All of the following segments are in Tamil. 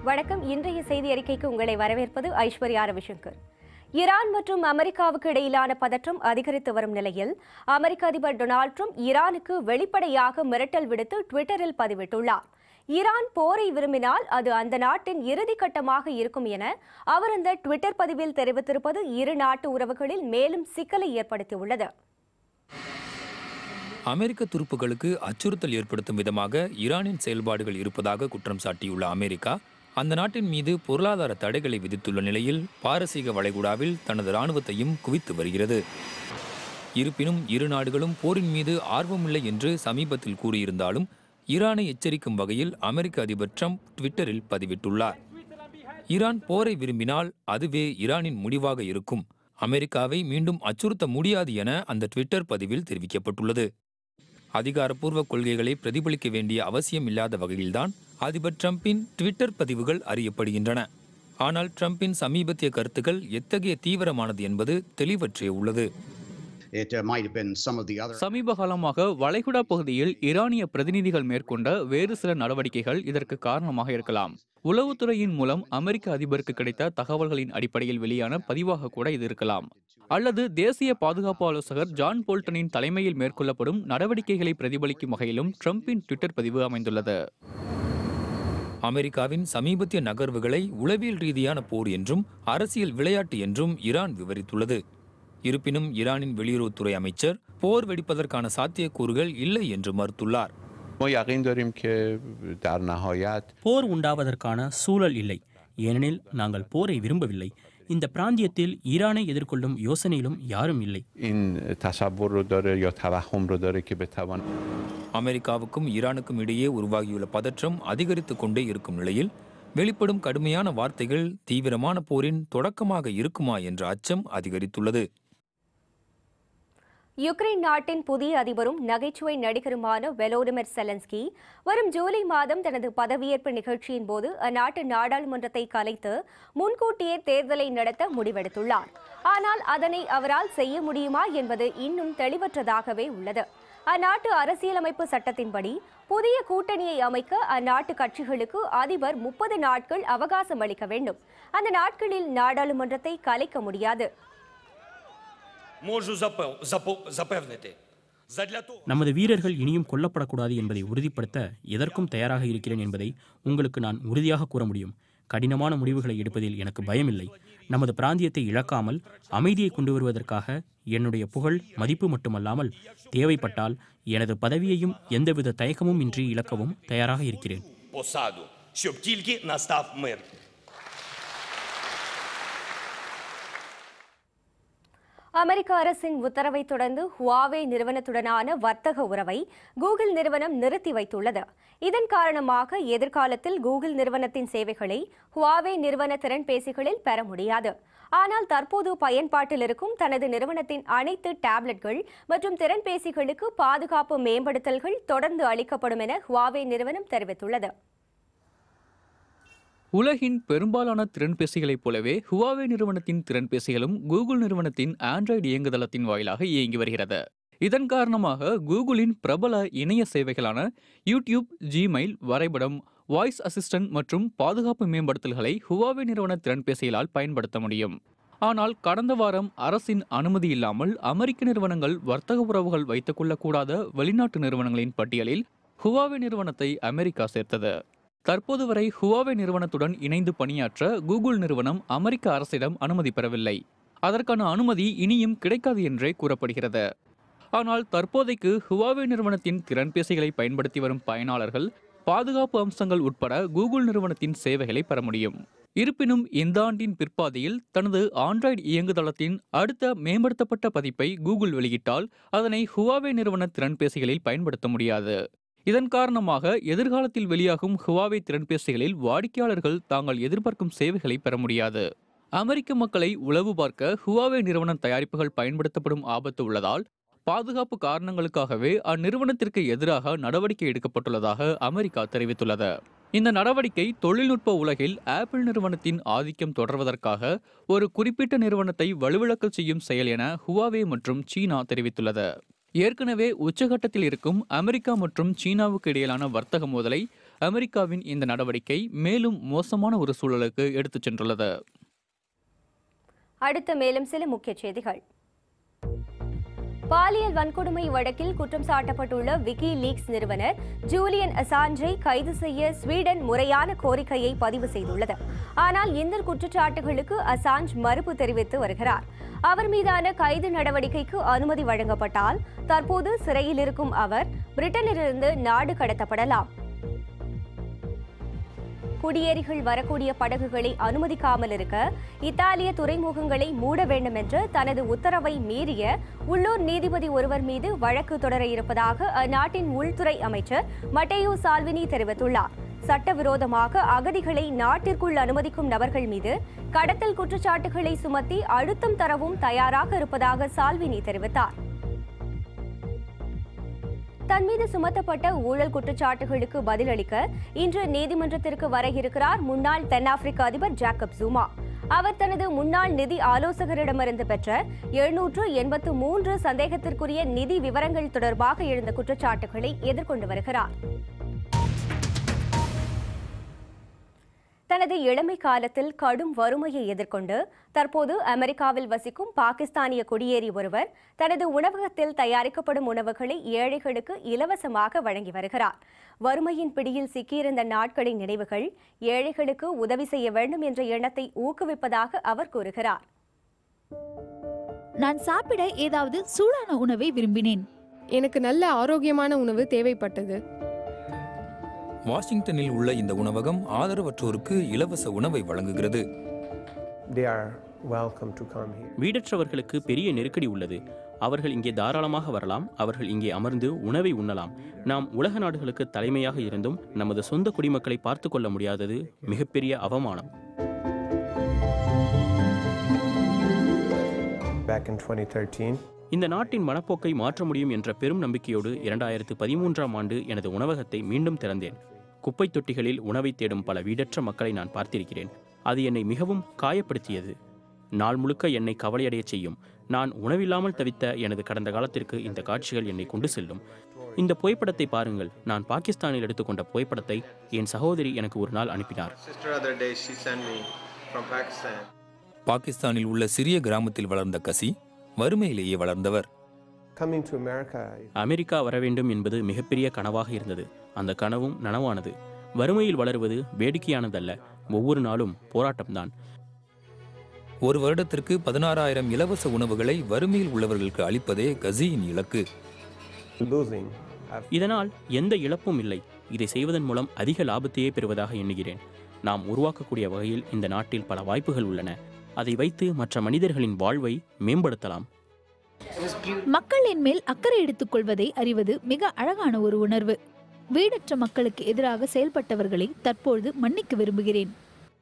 வணக்கம் இன்றைய செய்தி அறிக்கைக்கு உங்களை வரவேற்பது ஐஸ்வர்யா ரவிசங்கர் ஈரான் மற்றும் அமெரிக்காவுக்கு இடையிலான பதற்றம் அதிகரித்து வரும் நிலையில் அமெரிக்க அதிபர் டொனால்ட் ட்ரம்ப் ஈரானுக்கு வெளிப்படையாக மிரட்டல் விடுத்து ட்விட்டரில் பதிவிட்டுள்ளார் ஈரான் போரை விரும்பினால் அது அந்த நாட்டின் இறுதி கட்டமாக இருக்கும் என அவர் அந்த ட்விட்டர் பதிவில் தெரிவித்திருப்பது இரு நாட்டு உறவுகளில் மேலும் சிக்கலை ஏற்படுத்தியுள்ளது அமெரிக்க துருப்புகளுக்கு அச்சுறுத்தல் ஏற்படுத்தும் விதமாக ஈரானின் செயல்பாடுகள் இருப்பதாக குற்றம் சாட்டியுள்ள அமெரிக்கா அந்த நாட்டின் மீது பொருளாதார தடைகளை விதித்துள்ள நிலையில் பாரசீக வளைகுடாவில் தனது இராணுவத்தையும் குவித்து வருகிறது இருப்பினும் இரு நாடுகளும் போரின் மீது ஆர்வமில்லை என்று சமீபத்தில் கூறியிருந்தாலும் ஈரானை எச்சரிக்கும் வகையில் அமெரிக்க அதிபர் ட்ரம்ப் ட்விட்டரில் பதிவிட்டுள்ளார் ஈரான் போரை விரும்பினால் அதுவே ஈரானின் முடிவாக இருக்கும் அமெரிக்காவை மீண்டும் அச்சுறுத்த முடியாது என அந்த ட்விட்டர் பதிவில் தெரிவிக்கப்பட்டுள்ளது அதிகாரப்பூர்வ கொள்கைகளை பிரதிபலிக்க வேண்டிய அவசியம் இல்லாத வகையில்தான் அதிபர் ட்ரம்பின் ட்விட்டர் பதிவுகள் அறியப்படுகின்றன ஆனால் ட்ரம்பின் சமீபத்திய கருத்துக்கள் எத்தகைய தீவிரமானது என்பது தெளிவற்றே உள்ளது It uh, might have been some of the other. சமீப காலமாக வளைகுடா பகுதியில் ஈரானிய பிரதிநிதிகள் மேற்கொண்ட வேறு சில நடவடிக்கைகள் இதற்கு காரணமாக இருக்கலாம் உளவுத்துறையின் மூலம் அமெரிக்க அதிபருக்கு கிடைத்த தகவல்களின் அடிப்படையில் வெளியான பதிவாக கூட இது இருக்கலாம் அல்லது தேசிய பாதுகாப்பு ஆலோசகர் ஜான் போல்டனின் தலைமையில் மேற்கொள்ளப்படும் நடவடிக்கைகளை பிரதிபலிக்கும் வகையிலும் ட்ரம்பின் ட்விட்டர் பதிவு அமைந்துள்ளது அமெரிக்காவின் சமீபத்திய நகர்வுகளை உளவியல் ரீதியான போர் என்றும் அரசியல் விளையாட்டு என்றும் ஈரான் விவரித்துள்ளது இருப்பினும் ஈரானின் வெளியுறவுத்துறை அமைச்சர் போர் வெடிப்பதற்கான சாத்தியக்கூறுகள் இல்லை என்று மறுத்துள்ளார் ما یقین داریم که در نهایت போர் உண்டாவதற்கான சூழல் இல்லை ஏனெனில் நாங்கள் போரை விரும்பவில்லை இந்த பிராந்தியத்தில் ஈரானை எதிர்கொள்ளும் யோசனையிலும் யாரும் இல்லை این تصور رو داره یا توهم رو داره که بتوان அமெரிக்காவுக்கும் ஈரானுக்கும் இடையே உருவாகியுள்ள பதற்றம் அதிகரித்து கொண்டே இருக்கும் நிலையில் வெளிப்படும் கடுமையான வார்த்தைகள் தீவிரமான போரின் தொடக்கமாக இருக்குமா என்ற அச்சம் அதிகரித்துள்ளது யுக்ரைன் நாட்டின் புதிய அதிபரும் நகைச்சுவை நடிகருமான வெலோடிமிர் செலன்ஸ்கி வரும் ஜூலை மாதம் தனது பதவியேற்பு நிகழ்ச்சியின் போது அந்நாட்டு நாடாளுமன்றத்தை கலைத்து முன்கூட்டியே தேர்தலை நடத்த முடிவெடுத்துள்ளார் ஆனால் அதனை அவரால் செய்ய முடியுமா என்பது இன்னும் தெளிவற்றதாகவே உள்ளது அந்நாட்டு அரசியலமைப்பு சட்டத்தின்படி புதிய கூட்டணியை அமைக்க அந்நாட்டு கட்சிகளுக்கு அதிபர் முப்பது நாட்கள் அவகாசம் அளிக்க வேண்டும் அந்த நாட்களில் நாடாளுமன்றத்தை கலைக்க முடியாது Можу запев- запо- запевнити. Задля того, நமது வீரர்கள் இனியும் கொல்லப்படக்கூடாது என்பதை உறுதிப்படுத்த எதற்கும் தயாராக இருக்கிறேன் என்பதை உங்களுக்கு நான் உறுதியாக கூற முடியும் கடினமான முடிவுகளை எடுப்பதில் எனக்கு பயமில்லை நமது பிராந்தியத்தை இழக்காமல் அமைதியை கொண்டு வருவதற்காக என்னுடைய புகழ் மதிப்பு மட்டுமல்லாமல் தேவைப்பட்டால் எனது பதவியையும் எந்தவித தயக்கமும் இன்றி இழக்கவும் தயாராக இருக்கிறேன் посаду, щоб тільки настав мир. அமெரிக்க அரசின் உத்தரவை தொடர்ந்து ஹுவாவே நிறுவனத்துடனான வர்த்தக உறவை கூகுள் நிறுவனம் நிறுத்தி வைத்துள்ளது இதன் காரணமாக எதிர்காலத்தில் கூகுள் நிறுவனத்தின் சேவைகளை ஹுவாவே நிறுவன திறன்பேசிகளில் பெற முடியாது ஆனால் தற்போது பயன்பாட்டில் இருக்கும் தனது நிறுவனத்தின் அனைத்து டேப்லெட்கள் மற்றும் திறன்பேசிகளுக்கு பாதுகாப்பு மேம்படுத்தல்கள் தொடர்ந்து அளிக்கப்படும் என ஹுவாவே நிறுவனம் தெரிவித்துள்ளது உலகின் பெரும்பாலான திறன்பேசிகளைப் போலவே ஹுவாவே நிறுவனத்தின் திறன்பேசிகளும் கூகுள் நிறுவனத்தின் ஆண்ட்ராய்டு இயங்குதளத்தின் வாயிலாக இயங்கி வருகிறது இதன் காரணமாக கூகுளின் பிரபல இணைய சேவைகளான யூடியூப் ஜிமெயில் வரைபடம் வாய்ஸ் அசிஸ்டன்ட் மற்றும் பாதுகாப்பு மேம்படுத்தல்களை ஹுவாவே நிறுவன திறன்பேசிகளால் பயன்படுத்த முடியும் ஆனால் கடந்த வாரம் அரசின் அனுமதி இல்லாமல் அமெரிக்க நிறுவனங்கள் வர்த்தக உறவுகள் வைத்துக் கொள்ளக்கூடாத வெளிநாட்டு நிறுவனங்களின் பட்டியலில் ஹுவாவே நிறுவனத்தை அமெரிக்கா சேர்த்தது தற்போது வரை ஹுவாவே நிறுவனத்துடன் இணைந்து பணியாற்ற கூகுள் நிறுவனம் அமெரிக்க அரசிடம் அனுமதி பெறவில்லை அதற்கான அனுமதி இனியும் கிடைக்காது என்றே கூறப்படுகிறது ஆனால் தற்போதைக்கு ஹுவாவே நிறுவனத்தின் திறன்பேசிகளை பயன்படுத்தி வரும் பயனாளர்கள் பாதுகாப்பு அம்சங்கள் உட்பட கூகுள் நிறுவனத்தின் சேவைகளை பெற முடியும் இருப்பினும் இந்த ஆண்டின் பிற்பாதையில் தனது ஆண்ட்ராய்டு இயங்குதளத்தின் அடுத்த மேம்படுத்தப்பட்ட பதிப்பை கூகுள் வெளியிட்டால் அதனை ஹுவாவே நிறுவன திறன்பேசிகளில் பயன்படுத்த முடியாது இதன் காரணமாக எதிர்காலத்தில் வெளியாகும் ஹுவாவே திறன்பேசிகளில் வாடிக்கையாளர்கள் தாங்கள் எதிர்பார்க்கும் சேவைகளை பெற முடியாது அமெரிக்க மக்களை உளவு பார்க்க ஹுவாவே நிறுவன தயாரிப்புகள் பயன்படுத்தப்படும் ஆபத்து உள்ளதால் பாதுகாப்பு காரணங்களுக்காகவே அந்நிறுவனத்திற்கு எதிராக நடவடிக்கை எடுக்கப்பட்டுள்ளதாக அமெரிக்கா தெரிவித்துள்ளது இந்த நடவடிக்கை தொழில்நுட்ப உலகில் ஆப்பிள் நிறுவனத்தின் ஆதிக்கம் தொடர்வதற்காக ஒரு குறிப்பிட்ட நிறுவனத்தை வலுவிழக்கச் செய்யும் செயல் என ஹுவாவே மற்றும் சீனா தெரிவித்துள்ளது ஏற்கனவே உச்சகட்டத்தில் இருக்கும் அமெரிக்கா மற்றும் சீனாவுக்கு இடையிலான வர்த்தக மோதலை அமெரிக்காவின் இந்த நடவடிக்கை மேலும் மோசமான ஒரு சூழலுக்கு எடுத்துச் சென்றுள்ளது அடுத்து மேலும் சில முக்கிய செய்திகள் பாலியல் வன்கொடுமை வழக்கில் குற்றம் சாட்டப்பட்டுள்ள விக்கி லீக்ஸ் நிறுவனர் ஜூலியன் அசாஞ்சை கைது செய்ய ஸ்வீடன் முறையான கோரிக்கையை பதிவு செய்துள்ளது ஆனால் இந்த குற்றச்சாட்டுகளுக்கு அசாஞ்ச் மறுப்பு தெரிவித்து வருகிறார் அவர் மீதான கைது நடவடிக்கைக்கு அனுமதி வழங்கப்பட்டால் தற்போது சிறையில் இருக்கும் அவர் பிரிட்டனிலிருந்து நாடு கடத்தப்படலாம் குடியேறிகள் வரக்கூடிய படகுகளை அனுமதிக்காமல் இருக்க இத்தாலிய துறைமுகங்களை மூட வேண்டும் என்ற தனது உத்தரவை மீறிய உள்ளூர் நீதிபதி ஒருவர் மீது வழக்கு தொடர இருப்பதாக அந்நாட்டின் உள்துறை அமைச்சர் மட்டேயோ சால்வினி தெரிவித்துள்ளார் சட்டவிரோதமாக அகதிகளை நாட்டிற்குள் அனுமதிக்கும் நபர்கள் மீது கடத்தல் குற்றச்சாட்டுகளை சுமத்தி அழுத்தம் தரவும் தயாராக இருப்பதாக சால்வினி தெரிவித்தார் தன் மீது சுமத்தப்பட்ட ஊழல் குற்றச்சாட்டுகளுக்கு பதிலளிக்க இன்று நீதிமன்றத்திற்கு வர இருக்கிறார் முன்னாள் தென்னாப்பிரிக்க அதிபர் ஜாக்கப் ஜூமா அவர் தனது முன்னாள் நிதி ஆலோசகரிடமிருந்து பெற்ற எழுநூற்று எண்பத்து மூன்று சந்தேகத்திற்குரிய நிதி விவரங்கள் தொடர்பாக எழுந்த குற்றச்சாட்டுகளை எதிர்கொண்டு வருகிறார் தனது இளமை காலத்தில் கடும் வறுமையை எதிர்கொண்டு தற்போது அமெரிக்காவில் வசிக்கும் பாகிஸ்தானிய குடியேறி ஒருவர் தனது உணவகத்தில் தயாரிக்கப்படும் உணவுகளை ஏழைகளுக்கு இலவசமாக வழங்கி வருகிறார் வறுமையின் பிடியில் சிக்கியிருந்த நாட்களின் நினைவுகள் ஏழைகளுக்கு உதவி செய்ய வேண்டும் என்ற எண்ணத்தை ஊக்குவிப்பதாக அவர் கூறுகிறார் நான் சாப்பிட ஏதாவது சூடான உணவை விரும்பினேன் எனக்கு நல்ல ஆரோக்கியமான உணவு தேவைப்பட்டது வாஷிங்டனில் உள்ள இந்த உணவகம் ஆதரவற்றோருக்கு இலவச உணவை வழங்குகிறது they are welcome to come here. வீடற்றவர்களுக்கு பெரிய நெருக்கடி உள்ளது அவர்கள் இங்கே தாராளமாக வரலாம் அவர்கள் இங்கே அமர்ந்து உணவை உண்ணலாம் நாம் உலக நாடுகளுக்கு தலைமையாக இருந்தும் நமது சொந்த குடிமக்களை பார்த்து கொள்ள முடியாதது மிகப்பெரிய அவமானம் Back in 2013, இந்த நாட்டின் மனப்போக்கை மாற்ற முடியும் என்ற பெரும் நம்பிக்கையோடு இரண்டாயிரத்து பதிமூன்றாம் ஆண்டு எனது உணவகத்தை மீண்டும் திறந்தேன் குப்பைத் தொட்டிகளில் உணவை தேடும் பல வீடற்ற மக்களை நான் பார்த்திருக்கிறேன் அது என்னை மிகவும் காயப்படுத்தியது நாள் முழுக்க என்னை கவலையடையச் செய்யும் நான் உணவில்லாமல் தவித்த எனது கடந்த காலத்திற்கு இந்த காட்சிகள் என்னை கொண்டு செல்லும் இந்த புகைப்படத்தை பாருங்கள் நான் பாகிஸ்தானில் எடுத்துக்கொண்ட புகைப்படத்தை என் சகோதரி எனக்கு ஒரு நாள் அனுப்பினார் sister other day she sent me from Pakistan. பாகிஸ்தானில் உள்ள சிறிய கிராமத்தில் வளர்ந்த கசி வறுமையிலேயே வளர்ந்தவர் Coming to America, அமெரிக்கா வர வேண்டும் என்பது மிகப்பெரிய கனவாக இருந்தது அந்த கனவும் நனவானது வறுமையில் வளருவது வேடிக்கையானதல்ல ஒவ்வொரு நாளும் போராட்டம்தான் ஒரு வருடத்திற்கு பதினாறாயிரம் இலவச உணவுகளை வறுமையில் உள்ளவர்களுக்கு அளிப்பதே கசியின் இலக்கு losing. I've இதனால் எந்த இழப்பும் இல்லை இதை செய்வதன் மூலம் அதிக லாபத்தையே பெறுவதாக எண்ணுகிறேன் நாம் உருவாக்கக்கூடிய வகையில் இந்த நாட்டில் பல வாய்ப்புகள் உள்ளன அதை வைத்து மற்ற மனிதர்களின் வாழ்வை மேம்படுத்தலாம் மக்கள் என் மேல் அக்கறை எடுத்துக் கொள்வதை அறிவது மிக அழகான ஒரு உணர்வு வீடற்ற மக்களுக்கு எதிராக செயல்பட்டவர்களை தற்பொழுது மன்னிக்க விரும்புகிறேன்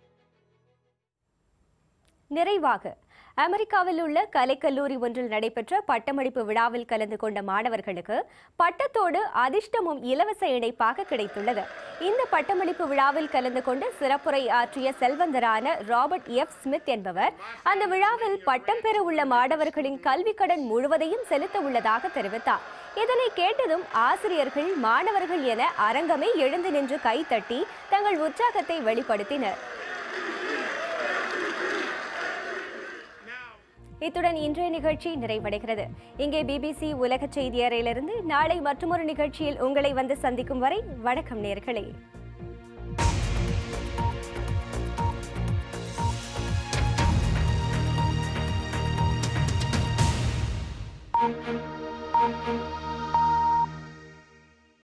நிறைவாக அமெரிக்காவில் உள்ள கலைக்கல்லூரி ஒன்றில் நடைபெற்ற பட்டமளிப்பு விழாவில் கலந்து கொண்ட மாணவர்களுக்கு பட்டத்தோடு அதிர்ஷ்டமும் இலவச இணைப்பாக கிடைத்துள்ளது இந்த பட்டமளிப்பு விழாவில் கலந்து கொண்டு சிறப்புரை ஆற்றிய செல்வந்தரான ராபர்ட் எஃப் ஸ்மித் என்பவர் அந்த விழாவில் பட்டம் பெற உள்ள மாணவர்களின் கல்விக் கடன் முழுவதையும் செலுத்த உள்ளதாக தெரிவித்தார் இதனை கேட்டதும் ஆசிரியர்கள் மாணவர்கள் என அரங்கமே எழுந்து நின்று கைத்தட்டி தங்கள் உற்சாகத்தை வெளிப்படுத்தினர் இத்துடன் இன்றைய நிகழ்ச்சி நிறைவடைகிறது இங்கே பிபிசி உலக செய்தி அறையிலிருந்து நாளை மற்றொரு நிகழ்ச்சியில் உங்களை வந்து சந்திக்கும் வரை வணக்கம் நேர்களே